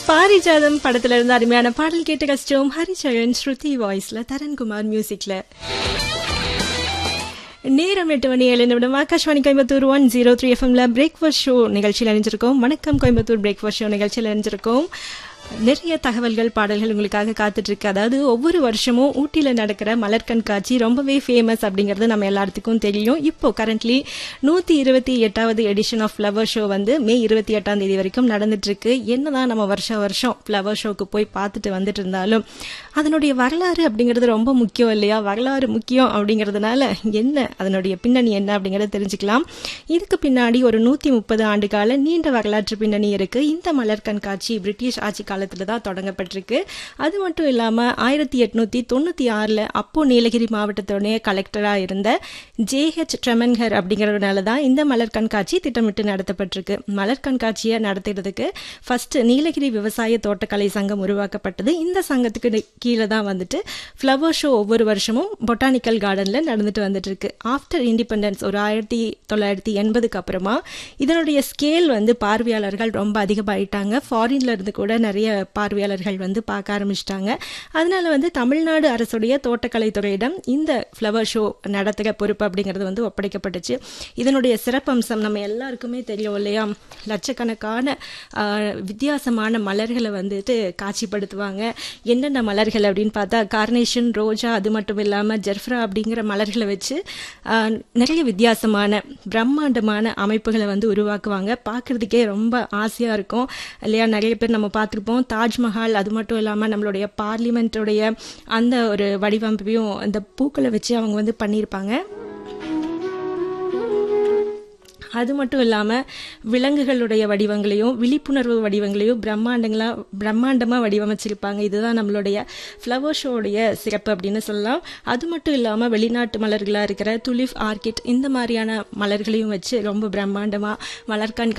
பாரிஜாதம் படத்துல இருந்து அருமையான பாடல் கேட்டு கஷ்டம் ஹரிச்சரன் ஸ்ருதி வாய்ஸ்ல தரன்குமார் மியூசிக்ல நேரம் எட்டு மணி ஏழு நிமிடம் Akashvani Coimbatore one zero three எஃப்எம்ல பிரேக்ஃபாஸ்ட் ஷோ நிகழ்ச்சியில் அறிஞ்சிருக்கோம் வணக்கம் கோயம்புத்தூர் பிரேக்ஃபாஸ்ட் ஷோ நிகழ்ச்சியில் அறிஞ்சிருக்கோம் நிறைய தகவல்கள் பாடல்கள் உங்களுக்காக காத்துட்டு இருக்கு அதாவது ஒவ்வொரு வருஷமும் ஊட்டியில நடக்கிற மலர் கண்காட்சி ரொம்பவே ஃபேமஸ் அப்படிங்கிறது நம்ம எல்லாத்துக்கும் தெரியும் இப்போ கரண்ட்லி நூத்தி இருபத்தி எட்டாவது எடிஷன் ஆஃப் ஃப்ளவர் ஷோ வந்து மே இருபத்தி எட்டாம் தேதி வரைக்கும் நடந்துட்டு இருக்கு என்னதான் நம்ம வருஷம் வருஷம் ஃப்ளவர் ஷோக்கு போய் பார்த்துட்டு வந்துட்டு இருந்தாலும் அதனுடைய வரலாறு அப்படிங்கிறது ரொம்ப முக்கியம் இல்லையா வரலாறு முக்கியம் அப்படிங்கிறதுனால என்ன அதனுடைய பின்னணி என்ன அப்படிங்கறத தெரிஞ்சுக்கலாம் இதுக்கு பின்னாடி ஒரு நூத்தி முப்பது ஆண்டு கால நீண்ட வரலாற்று பின்னணி இருக்கு இந்த மலர் கண்காட்சி பிரிட்டிஷ் ஆட்சி காலத்துல தான் தொடங்கப்பட்டிருக்கு அது மட்டும் இல்லாம ஆயிரத்தி எட்நூத்தி தொண்ணூத்தி ஆறுல அப்போ நீலகிரி மாவட்டத்துடைய கலெக்டரா இருந்த ஜே ஹெச் ட்ரெமன்ஹர் அப்படிங்கறதுனால தான் இந்த மலர் கண்காட்சி திட்டமிட்டு நடத்தப்பட்டிருக்கு மலர் கண்காட்சியை நடத்துறதுக்கு ஃபர்ஸ்ட் நீலகிரி விவசாய தோட்டக்கலை சங்கம் உருவாக்கப்பட்டது இந்த சங்கத்துக்கு கீழே தான் வந்துட்டு ஃப்ளவர் ஷோ ஒவ்வொரு வருஷமும் பொட்டானிக்கல் கார்டன்ல நடந்துட்டு வந்துட்டு இருக்கு ஆஃப்டர் இண்டிபெண்டன்ஸ் ஒரு ஆயிரத்தி தொள்ளாயிரத்தி எண்பதுக்கு அப்புறமா இதனுடைய ஸ்கேல் வந்து பார்வையாளர்கள் ரொம்ப அதிகமாயிட்டாங்க ஃபாரின்ல இருந்து கூட நிறைய பார்வையாளர்கள் வந்து பார்க்க ஆரம்பிச்சிட்டாங்க அதனால வந்து தமிழ்நாடு அரசுடைய தோட்டக்கலை துறையிடம் இந்த ஃப்ளவர் ஷோ நடத்துகிற பொறுப்பு அப்படிங்கிறது வந்து ஒப்படைக்கப்பட்டுச்சு இதனுடைய சிறப்பம்சம் நம்ம எல்லாருக்குமே தெரியும் இல்லையா லட்சக்கணக்கான ஆஹ், வித்தியாசமான மலர்களை வந்துட்டு காட்சிப்படுத்துவாங்க என்னென்ன மலர்கள் அப்படின்னு பார்த்தா கார்னேஷன் ரோஜா அது மட்டும் இல்லாமல் ஜெர்ஃப்ரா அப்படிங்கிற மலர்களை வச்சு ஆஹ், நிறைய வித்தியாசமான பிரம்மாண்டமான அமைப்புகளை வந்து உருவாக்குவாங்க பார்க்கறதுக்கே ரொம்ப ஆசையாக இருக்கும் இல்லையா நிறைய பேர் நம்ம பார்த்துருப்போம் தாஜ்மஹால் அது மட்டும் இல்லாமல் நம்மளுடைய பார்லிமெண்ட்டுடைய அந்த ஒரு வடிவமைப்பையும் அந்த பூக்களை வச்சு அவங்க வந்து பண்ணியிருப்பாங்க அது மட்டும் இல்லாமல் விலங்குகளுடைய வடிவங்களையும் விழிப்புணர்வு வடிவங்களையும் பிரம்மாண்டங்களா பிரம்மாண்டமாக வடிவமைச்சிருப்பாங்க இதுதான் நம்மளுடைய ஃப்ளவர் ஷோடைய சிறப்பு அப்படின்னு சொல்லலாம் அது மட்டும் இல்லாமல் வெளிநாட்டு மலர்களாக இருக்கிற துலிப் ஆர்கிட் இந்த மாதிரியான மலர்களையும் வச்சு ரொம்ப பிரம்மாண்டமாக மலர் கண்காட்சி